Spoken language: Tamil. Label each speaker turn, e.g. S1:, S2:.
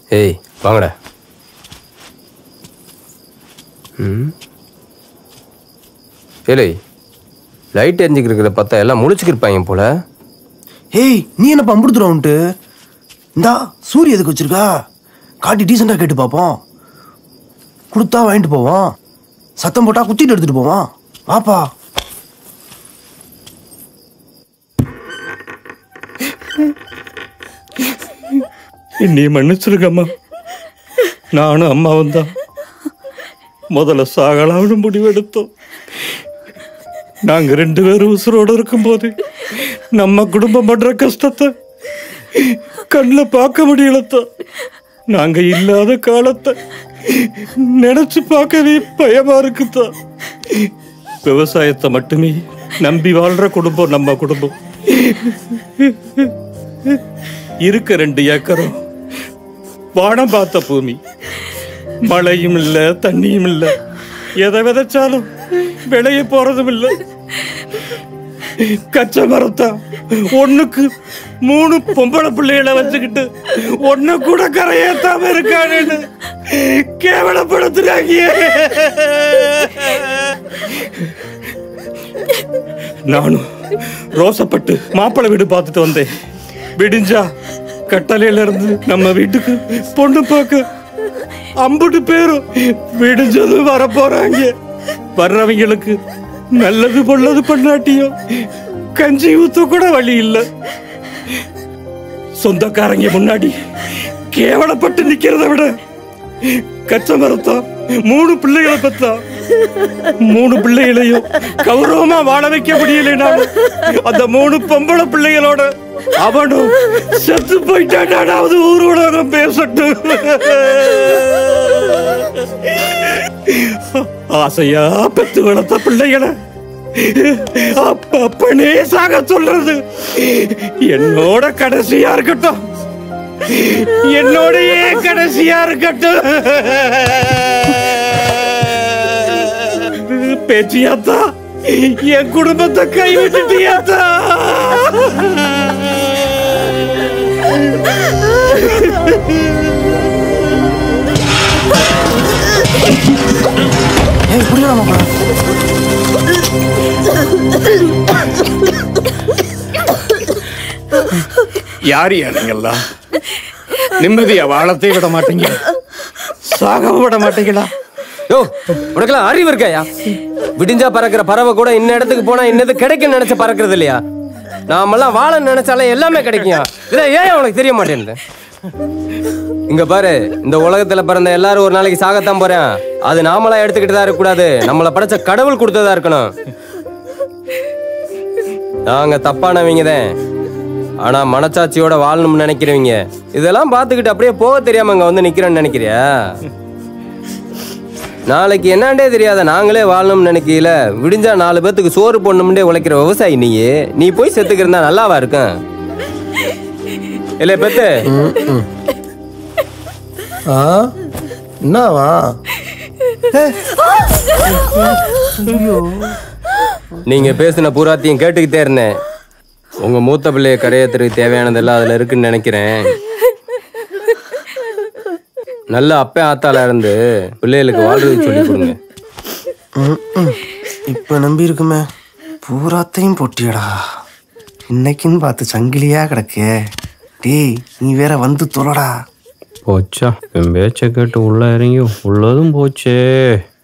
S1: ஏய் வாங்கடா ம் ஏலே லைட் எரிஞ்சுக்கிறத பார்த்தா எல்லாம் முழிச்சுக்கிருப்பாங்க போல
S2: ஏய் நீ என்ன பம்புடுத்துறோன்ட்டு இந்தா சூரிய எதுக்கு வச்சிருக்கா காட்டி டீசெண்டாக கேட்டு பார்ப்போம் கொடுத்தா வாங்கிட்டு போவோம் சத்தம் போட்டா குத்திட்டு எடுத்துட்டு போவோம் வாப்பா
S3: என்னைய மன்னிச்சிருக்கம்மா நானும் அம்மாவும் தான் முதல்ல சாகலாம்னு முடிவெடுத்தோம் நாங்க ரெண்டு பேரும் உசுரோடு இருக்கும்போது நம்ம குடும்பம் பண்ற கஷ்டத்தை கண்ணில் பார்க்க முடியலத்தான் நாங்க இல்லாத காலத்தை நினைச்சு பார்க்கவே பயமா இருக்குதான் விவசாயத்தை மட்டுமே நம்பி வாழ்ற குடும்பம் நம்ம குடும்பம் இருக்க ரெண்டு ஏக்கரும் வானம் பார்த்த பூமி மழையும் இல்ல தண்ணியும் இல்ல எதை விதைச்சாலும் விளைய போறதும் இல்ல கச்சை மரத்தா ஒண்ணுக்கு மூணு பொம்பளை பிள்ளைகளை வச்சுக்கிட்டு ஒண்ணு கூட கரையேத்தாம இருக்கானுன்னு கேவலப்படுத்துறாங்க நானும் ரோசப்பட்டு மாப்பிள்ளை வீடு பார்த்துட்டு வந்தேன் விடிஞ்சா கட்டளையில இருந்து நம்ம வீட்டுக்கு பொண்ணு பார்க்க அம்புட்டு பேரும் விடிஞ்சதும் வர போறாங்க வர்றவங்களுக்கு நல்லது பொல்லது பண்ணாட்டியும் கஞ்சி ஊத்த கூட வழி இல்ல சொந்தக்காரங்க முன்னாடி கேவலப்பட்டு நிக்கிறத விட கச்ச மரத்தா மூணு பிள்ளைகளை பெத்தா மூணு பிள்ளைகளையும் கௌரவமா வாழ வைக்க முடியலைனாலும் அந்த மூணு பொம்பளை பிள்ளைகளோட அவனும் செத்து போயிட்டானாவது ஊர் உலகம் பேசட்டும் ஆசையா பெத்து வளர்த்த பிள்ளைகளை அப்ப அப்பனே சாக சொல்றது என்னோட கடைசியா இருக்கட்டும் என்னோடயே கடைசியா இருக்கட்டும் பேச்சியாத்தா என் குடும்பத்தை கைவிட்டுட்டியாத்தா
S2: ஏய் புரியல மாப்பிள
S3: யார் யாருங்களா நிம்மதியா வாழத்தை விட மாட்டீங்க சாக விட மாட்டீங்களா
S1: யோ உனக்கெல்லாம் அறிவு இருக்காயா விடிஞ்சா பறக்கிற பறவை கூட இந்த இடத்துக்கு போனா இன்னது கிடைக்கும் நினைச்சு பறக்கிறது இல்லையா நாமெல்லாம் வாழ நினைச்சாலே எல்லாமே கிடைக்கும் இதை ஏன் உனக்கு தெரிய மாட்டேங்குது இங்க பாரு இந்த உலகத்துல பிறந்த எல்லாரும் ஒரு நாளைக்கு சாகத்தான் போறேன் அது நாமளா எடுத்துக்கிட்டு தான் இருக்கக்கூடாது நம்மளை படைச்ச கடவுள் கொடுத்ததா இருக்கணும் நாங்க தப்பானவங்க தான் ஆனா மனச்சாட்சியோட வாழணும்னு நினைக்கிறவங்க இதெல்லாம் பார்த்துக்கிட்டு அப்படியே போக தெரியாம இங்க வந்து நிக்கிறேன்னு நினைக்கிறியா நாளைக்கு என்னண்டே தெரியாத நாங்களே வாழணும்னு நினைக்கல விடிஞ்சா நாலு பேத்துக்கு சோறு போடணும்னே உழைக்கிற விவசாயி நீ நீ போய் செத்துக்கிறதா நல்லாவா இருக்கும் இல்ல பெத்து
S2: ஆ என்னவா
S1: நீங்க பேசின பூராத்தையும் கேட்டுக்கிட்டே இருந்தேன் உங்க மூத்த பிள்ளைய கரையேத்துறதுக்கு தேவையானதெல்லாம் அதுல இருக்குன்னு நினைக்கிறேன் நல்ல அப்பே ஆத்தால இருந்து பிள்ளைகளுக்கு வாழ்றதுக்கு சொல்லி கொடுங்க
S2: இப்ப நம்பி இருக்குமே பூராத்தையும் போட்டியடா இன்னைக்குன்னு பார்த்து சங்கிலியா கிடக்கே டேய் நீ வேற வந்து தொலைடா
S1: போச்சா என் பேச்சை கேட்டு உள்ள இறங்கி உள்ளதும் போச்சே